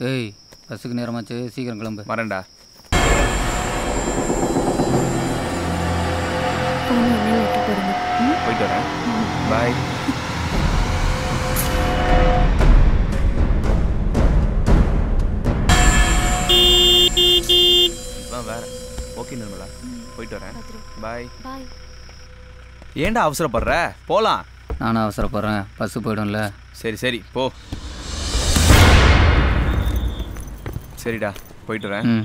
ஏய் பஸ்ஸுக்கு நேரமாச்சு சீக்கிரம் கிளம்பு வரேன்டா ஃபோனை என்ன லெட்டர் போடுங்க ம் போயிட்டு வரேன் பாய் இதான் வேற ஓகே நிர்மலா போயிட்டு வரேன் பாய் பாய் ஏன்டா அவசரப்படுற போலாம் நானும் அவசரப்படுறேன் பஸ்ஸு போயிடும்ல சரி சரி போ சரிடா போயிட்டு வரேன் ம்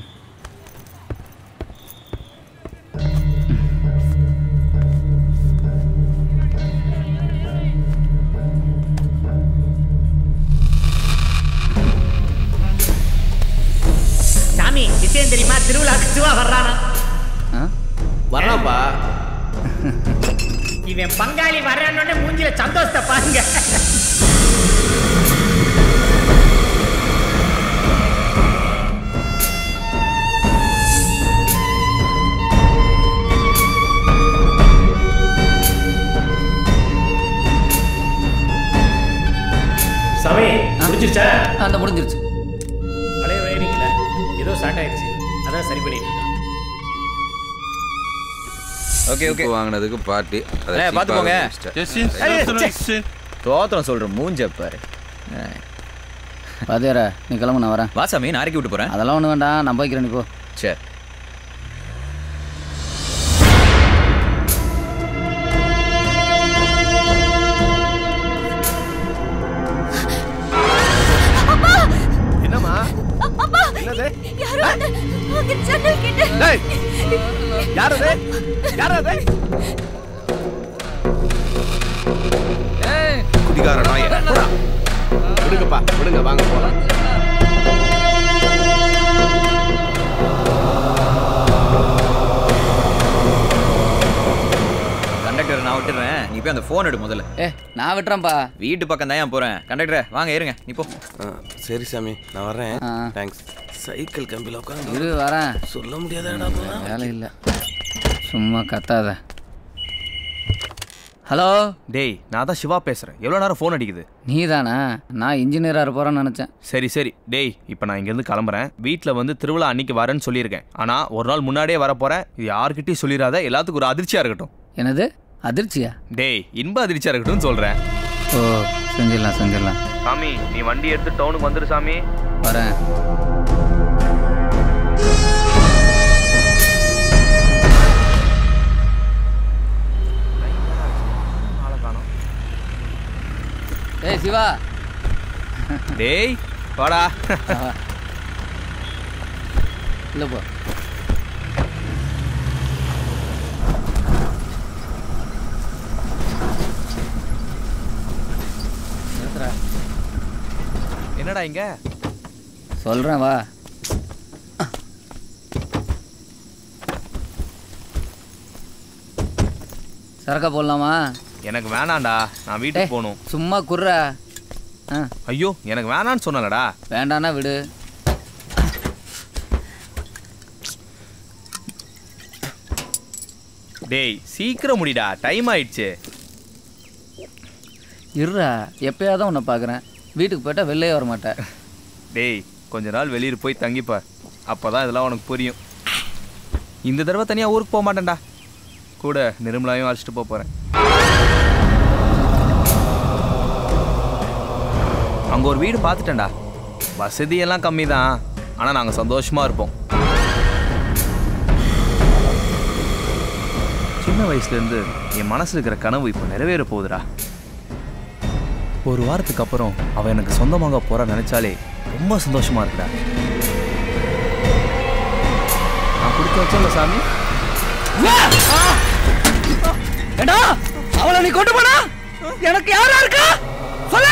சாமி விஷயம் தெரியுமா திருவிழாக்கு சிவா வர்றானா ஆ வர்றான்ப்பா இவன் பங்காளி வர்றான்னு மூஞ்சில சந்தோஷத்தை பாருங்க சாமி முடிச்சிருச்சா அந்த முடிஞ்சிருச்சு பழைய வயரிங்ல ஏதோ ஸ்டார்ட் ஆயிடுச்சு அதான் சரி பண்ணிட்டு இருக்கேன் ஓகே ஓகே வாங்கினதுக்கு பார்ட்டி அண்ணே, பார்த்து போங்க. தோத்திரம் சொல்ற மூஞ்ச பாரு பாத்தியாரா நீ கிளம்பு நான் வரேன் வா சாமி நான் இறக்கி விட்டு போறேன் அதெல்லாம் ஒன்றும் வேண்டாம் நான் போய்க்கிறேன் நீ போ சரி என்னம்மா என்னது யாரோ அந்த அங்க ஜன்னல் கிட்ட டேய் யார் அது யார் அது குடிகார நாய போடா. விடுங்கப்பா விடுங்க வாங்க போலாம் கண்டக்டர் நான் விட்டுறேன் நீ போய் அந்த ஃபோன் எடு முதல்ல ஏ நான் விட்டுறேன்ப்பா வீட்டு பக்கம் தான் ஏன் போறேன் கண்டக்டர் வாங்க ஏறுங்க நீ போ ஆ, சரி சாமி நான் வர்றேன் ஆ. தேங்க்ஸ் சைக்கிள் கம்பியில் உட்காந்து இரு வரேன் சொல்ல முடியாதாடா வேலை இல்லை சும்மா கத்தாத ஹலோ டேய் நான் தான் சிவா பேசுறேன் எவ்வளோ நேரம் ஃபோன் அடிக்குது நீ தானே நான் இன்ஜினியராக இருப்போறேன்னு நினச்சேன் சரி சரி டேய் இப்போ நான் இங்கேருந்து கிளம்புறேன் வீட்டில் வந்து திருவிழா அன்னைக்கு வரேன்னு சொல்லியிருக்கேன் ஆனால் ஒரு நாள் முன்னாடியே வரப்போறேன் இது யார்கிட்டயும் சொல்லிடாத எல்லாத்துக்கும் ஒரு அதிர்ச்சியாக இருக்கட்டும் என்னது அதிர்ச்சியா டேய் இன்ப அதிர்ச்சியாக இருக்கட்டும்னு சொல்கிறேன் ஓ செஞ்சிடலாம் செஞ்சிடலாம் சாமி நீ வண்டி எடுத்து டவுனுக்கு வந்துரு சாமி வரேன் ஏய் சிவா டேய் வாடா இல்லை போ நிறுத்துடா. என்னடா இங்க சொல்றேன் வா சரக்கா போடலாமா எனக்கு வேணாம்டா நான் வீட்டுக்கு ஏய், போகணும் சும்மா குர்ற ஆ ஐயோ எனக்கு வேணான்னு சொன்னலடா வேண்டானா விடு டேய் சீக்கிரம் முடிடா டைம் ஆயிடுச்சு இருடா எப்பயாவது உன்னை பார்க்குறேன் வீட்டுக்கு போயிட்டா வெளிலே வர மாட்டேன் டேய் கொஞ்ச நாள் வெளியூர் போய் தங்கிப்பார் அப்பதான் இதெல்லாம் உனக்கு புரியும் இந்த தடவை தனியாக ஊருக்கு போக மாட்டேன்டா கூட நிர்மலாவையும் அழைச்சிட்டு போக போகிறேன் அங்கே ஒரு வீடு பார்த்துட்டேன்டா வசதியெல்லாம் கம்மி தான் ஆனால் நாங்கள் சந்தோஷமாக இருப்போம் சின்ன வயசுலேருந்து என் மனசில் இருக்கிற கனவு இப்போ நிறைவேற போகுதுடா ஒரு வாரத்துக்கு அப்புறம் அவன் எனக்கு சொந்தமாக போற நினைச்சாலே ரொம்ப சந்தோஷமா இருக்குடா நான் கொடுத்து வச்சல சாமி ஏடா அவளை நீ கொண்டு போனா எனக்கு யாரா இருக்கா சொல்லு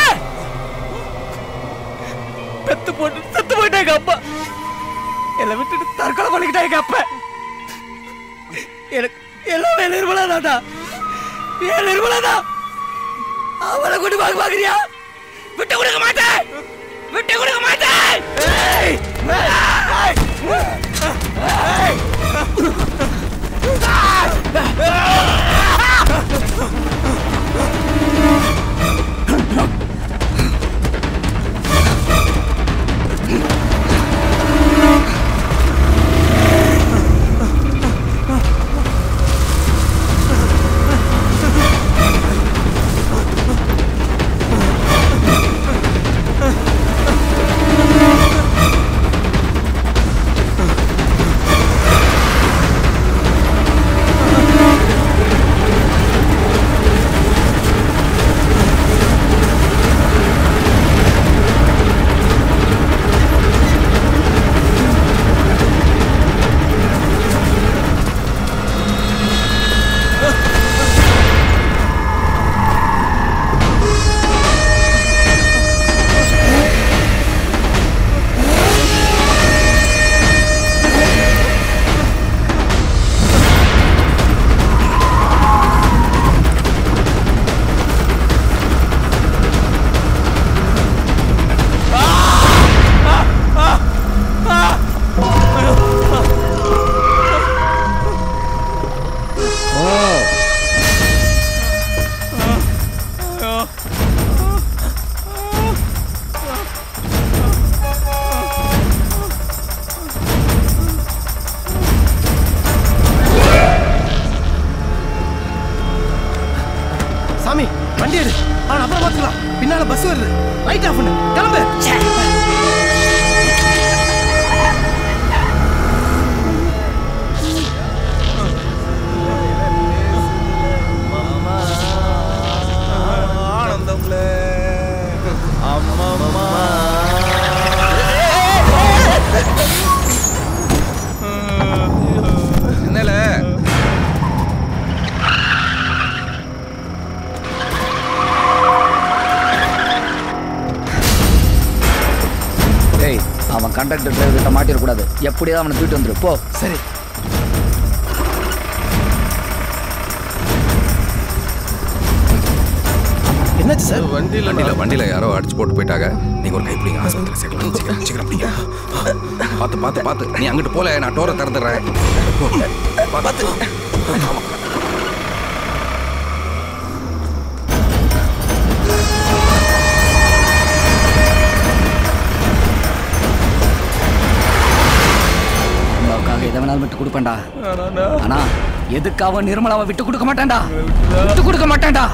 பெத்து போட்டு செத்து போயிட்டா எங்க அப்பா என்னை விட்டுட்டு தற்கொலை பண்ணிக்கிட்டா எங்க அப்பா எனக்கு எல்லாமே நிர்மலாதாடா ஏன் நிர்மலாதா அவளை கொண்டு பார்க்க பாக்குறியா விட்டு கொடுக்க மாட்டேன் விட்டு கொடுக்க மாட்டேன் ஏய்! ஏய்! ஏய்! கிளம்பு கிளம்பு ஆனந்தம்ல அம்மா என்னல ஏய் அவன் கண்டக்டர் டிரைவர் கிட்ட மாட்டிடக்கூடாது எப்படியாவது அவனை தூக்கிட்டு வந்துரு போ சரி என்னாச்சு சார் வண்டியில வண்டியில வண்டியில யாரோ அடிச்சு போட்டு போயிட்டாங்க நீங்க ஒரு கைப்பிடிங்க ஆஸ்பத்திரி சேர்க்கலாம் சீக்கிரம் சீக்கிரம் பிடிங்க பார்த்து பார்த்து பார்த்து நீ அங்கிட்டு போல நான் டோரை திறந்துடுறேன் போ. பார்த்து ஆமா. அம்மாவுக்காக எதை வேணாலும் விட்டு கொடுப்பேன்டா ஆனா எதுக்காக நிர்மலாவை விட்டு கொடுக்க மாட்டேன்டா விட்டு கொடுக்க மாட்டேன்டா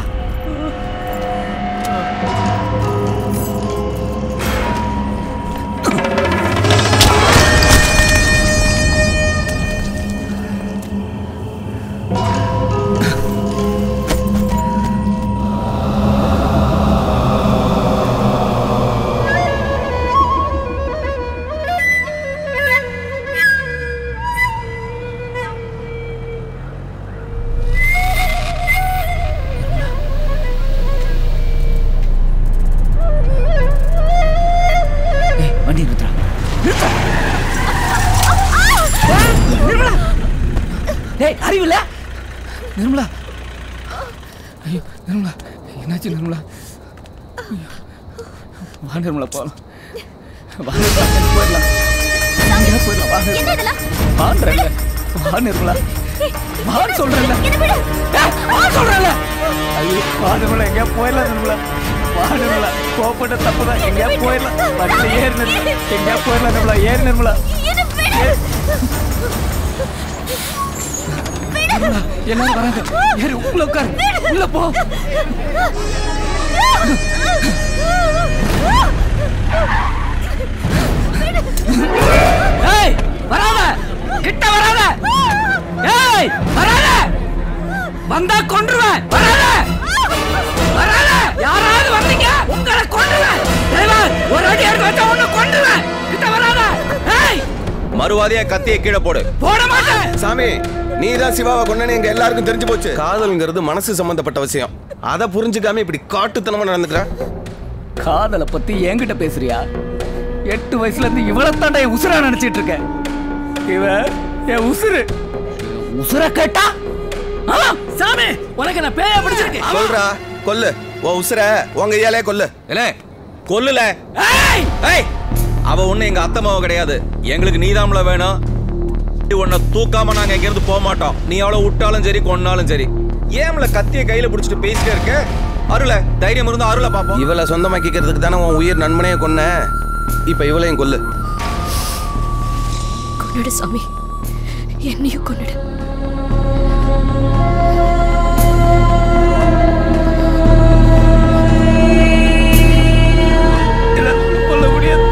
ஏய், வண்டி நிறுத்துறா நிறுத்தா நிர்மலா டேய் அறிவில்ல நிர்மலா ஐயோ நிர்மலா என்னாச்சு நிர்மலா ஐயோ. வா நிர்மலா போகலாம் வா நிர்மலா எங்க போயிடலாம் எங்க போயிடலாம் வா நிர்மலா வான்றேன்ல வா நிர்மலா வான்னு சொல்றேன்ல ஏய், வா சொல்றேன்ல ஐயோ வா நிர்மலா எங்கேயா போயிடலாம் நிர்மலா வா நிர்மலா கோப்பட்ட தப்பு தான் எங்கேயா போயிடலாம் வண்டியில ஏறி நிர்மலா எங்கேயா போயிடலாம் நிர்மலா ஏறி நிர்மலா நிர்மலா, எல்லாரும் வராங்க ஏறி உள்ள உட்காரு உள்ள போ ஏய் வராத கிட்ட வராத ஏய் வராத வந்தா கொன்றுவேன் வராத வராத யாராவது வந்தீங்க உங்களை கொன்றுவேன் டிரைவர் ஒரு அடி எடுத்து வச்சா உன்னை கொன்றுவேன் கிட்ட வராத ஏய் மறுவாதியா கத்தியை கீழே போடு போட மாட்டேன் சாமி நீ தான் சிவாவை கொண்டனு எங்க எல்லாருக்கும் தெரிஞ்சு போச்சு காதல்ங்கிறது மனசு சம்பந்தப்பட்ட விஷயம் அதை புரிஞ்சுக்காம இப்படி காட்டுத்தனமா நடந்துக்கிற காதலை பத்தி என்கிட்ட பேசுறியா எட்டு வயசுல இருந்து இவ்வளவு தாண்டா என் உசுரா நினைச்சிட்டு இருக்கேன் இவ என் உசுரு உசுர கேட்டா ஆ, சாமி உனக்கு நான் பேய பிடிச்சிருக்கு சொல்றா கொல்லு ஓ உசுர உங்க ஏலே கொல்லு இல்ல கொல்லுல ஏய் ஏய் அவ ஒண்ணு எங்க அத்தமாவ கிடையாது எங்களுக்கு நீதாம்ல வேணும் உன்னை தூக்காம நாங்க எங்க இருந்து போக மாட்டோம் நீ அவளை விட்டாலும் சரி கொன்னாலும் சரி ஏம்ல கத்திய கையில பிடிச்சிட்டு பேசிட்டே இருக்க அருள தைரியம் இருந்தா அருள பாப்போம் இவளை சொந்தமாக்கிக்கிறதுக்கு தானே உன் உயிர் நண்பனையே கொன்ன இப்ப இவளையும் கொல்லு கொன்னுடு சாமி என்னையும் கொன்னுடு சொல்ல முடியாது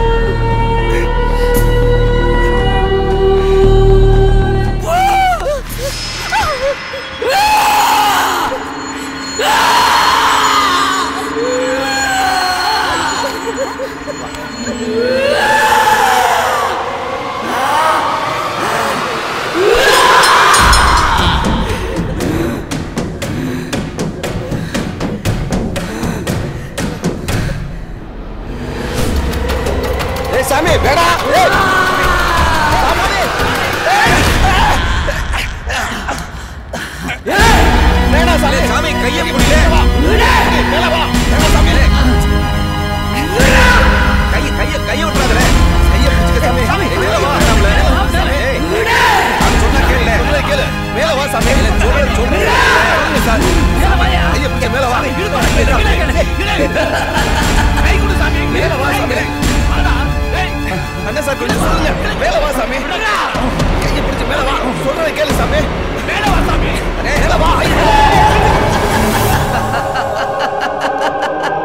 ஏய் சாமி வேடா ஏய் ஏய், சாமி கைய பிடிக்கல கைய கைய கைய விட்டுறாதே கைய பிடிச்சுக்க சாமி சாமி மேல வா சாமி ஏய் நான் சொன்னா கேளு சொல்றத கேளு மேல வா சாமி சொல்ற சொல்ற சொல்லுங்க சாமி கைய பிடிக்க மேல வா கை கொடு சாமி மேல வா சாமி அண்ணா சார் கொஞ்சம் சொல்லுங்க மேல வா சாமி கைய பிடிச்சு மேல வா சொல்றத கேளு சாமி மேல வா சாமி மேல வா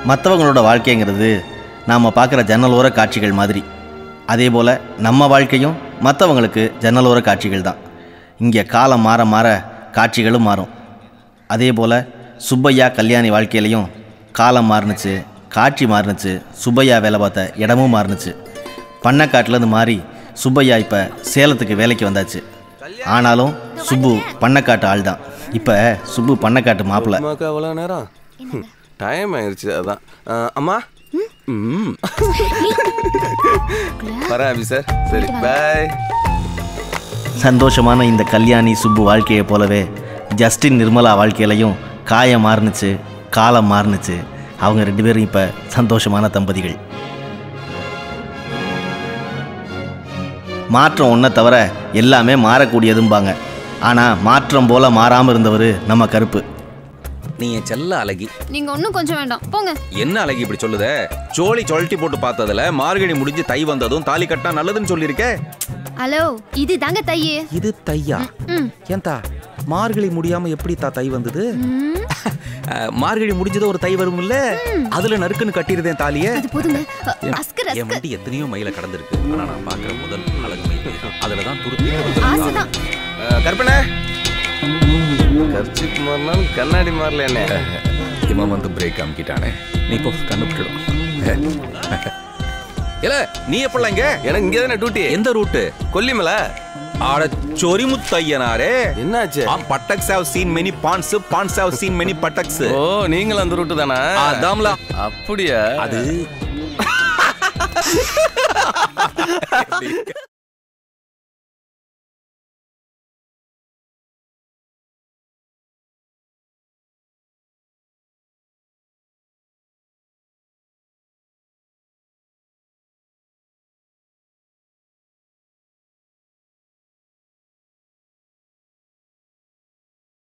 மற்றவங்களோட வாழ்க்கைங்கிறது நாம் பார்க்குற ஜன்னலோர காட்சிகள் மாதிரி அதே போல் நம்ம வாழ்க்கையும் மற்றவங்களுக்கு ஜன்னலோர காட்சிகள் தான் இங்கே காலம் மாற மாற காட்சிகளும் மாறும் அதே போல் சுப்பையா கல்யாணி வாழ்க்கையிலையும் காலம் மாறுனுச்சு காட்சி மாறுனுச்சு சுப்பையா வேலை பார்த்த இடமும் மாறுனுச்சு பண்ணக்காட்டிலேருந்து மாறி சுப்பையா இப்போ சேலத்துக்கு வேலைக்கு வந்தாச்சு ஆனாலும் சுப்பு பண்ணக்காட்டு ஆள் தான் இப்போ சுப்பு பண்ணக்காட்டு மாப்பிள்ளை அம்மாக்கு அவ்வளோ நேரம் டைம் ஆயிடுச்சு அதான் அஹ், அம்மா ம் வரேன் அபி சார் சரி பாய் சந்தோஷமான இந்த கல்யாணி சுப்பு வாழ்க்கையை போலவே ஜஸ்டின் நிர்மலா வாழ்க்கையிலையும் காயம் மாறுனுச்சு காலம் மாறுனுச்சு அவங்க ரெண்டு பேரும் இப்போ சந்தோஷமான தம்பதிகள் மாற்றம் ஒன்றை தவிர எல்லாமே மாறக்கூடியதும்பாங்க ஆனால் மாற்றம் போல மாறாமல் இருந்தவர் நம்ம கருப்பு நீ என் செல்ல அழகி நீங்க ஒன்னும் கொஞ்சம் வேண்டாம் போங்க என்ன அழகி இப்படி சொல்லுதே சோழி சொழட்டி போட்டு பார்த்ததுல மார்கழி முடிஞ்சு தை வந்ததும் தாலி கட்டினா நல்லதுன்னு சொல்லியிருக்கே ஹலோ இது தாங்க தையே இது தையா ம். ஏன்தா மார்கழி முடியாம எப்படி தா தை வந்தது ம், அஹ், மார்கழி முடிஞ்சது ஒரு தை வரும்ல அதுல நறுக்குன்னு கட்டிருந்தேன் தாலிய அது போதுங்க அ, அஸ்கர் என் அஸ்கர் வண்டி எத்தனையோ மயில கடந்திருக்கு ஆனா நான் பாக்குற முதல் அழகு மயில் அதுலதான் துருத்தி ஆசைதான் அஹ், கற்பனை கர்ச்சிக்கு மாறினாலும் கண்ணாடி மாறல என்ன இவன் வந்து பிரேக் அமுக்கிட்டானே நீ போ கண்ணு விட்டுடும் இல்ல நீ எப்படிலாம் இங்க எனக்கு இங்கே தானே டியூட்டி எந்த ரூட்டு கொல்லிமலை ஆட சொரிமுத்தையனாரே என்னாச்சு ஆம் buttocks how seen many fans fans how seen many buttocks ஓ நீங்களும் அந்த ரூட்டு தானா அதாம்ல அப்படியா அது